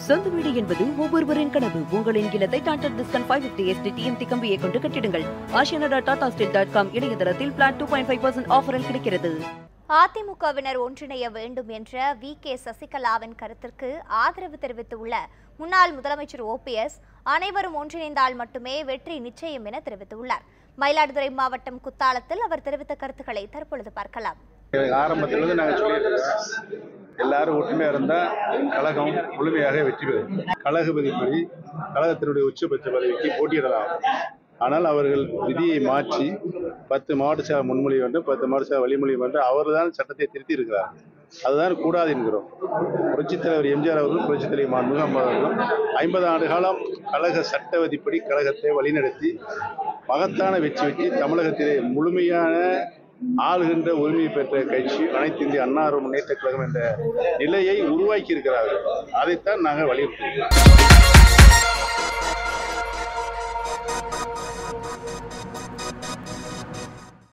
சொந்த வீடு என்பது ஒவ்வொருவரின் கனவு உங்களின் இல்லத்தை Tata Tiscon five fifty SD TMT கம்பியை கொண்டு கட்டிடுங்கள் Aashiyana Tata steel dot com இணையதளத்தில் flat two point five percent ஆஃபரில் கிடைக்கிறது அதிமுகவினர் ஒன்றிணைய வேண்டும் என்ற வி கே சசிகலாவின் கருத்திற்கு ஆதரவு தெரிவித்துள்ள முன்னாள் முதலமைச்சர் ஓபிஎஸ் அனைவரும் ஒன்றிணைந்தால் மட்டுமே வெற்றி நிச்சயம் என தெரிவித்துள்ளார் மயிலாடுதுறை மாவட்டம் குத்தாலத்தில் அவர் தெரிவித்த கருத்துக்களை தற்பொழுது பார்க்கலாம் ஆரம்பத்திலிருந்து நாங்கள் சொல்லியிருக்கோம் எல்லாரும் ஒற்றுமையாக இருந்தால் கழகம் முழுமையாக வெற்றி பெறும் கழக விதிப்படி கழகத்தினுடைய உச்சபட்ச பதவிக்கு போட்டியிடலாம் ஆனால் அவர்கள் விதியை மாற்றி பத்து மாவட்ட சேவை முன்மொழி வேண்டும் பத்து மாவட்ட சேவை வழிமொழி வேண்டும் அவர்தான் சட்டத்தை திருத்தி இருக்கிறார் அதுதான் கூடாது என்கிறோம் புரட்சித் தலைவர் எம்ஜிஆர் அவர்களும் புரட்சித் தலைவர் மாண்புமிகு அம்மா அவர்களும் ஐம்பது ஆண்டு காலம் கழக சட்ட விதிப்படி கழகத்தை வழிநடத்தி மகத்தான வெற்றி வெற்றி தமிழகத்திலே முழுமையான ஆளுகின்ற உரிமை பெற்ற கட்சி அனைத்து இந்திய அன்னார முன்னேற்ற கழகம் என்ற நிலையை உருவாக்கி இருக்கிறார்கள் அதைத்தான் நாங்கள் வலியுறுத்துகிறோம்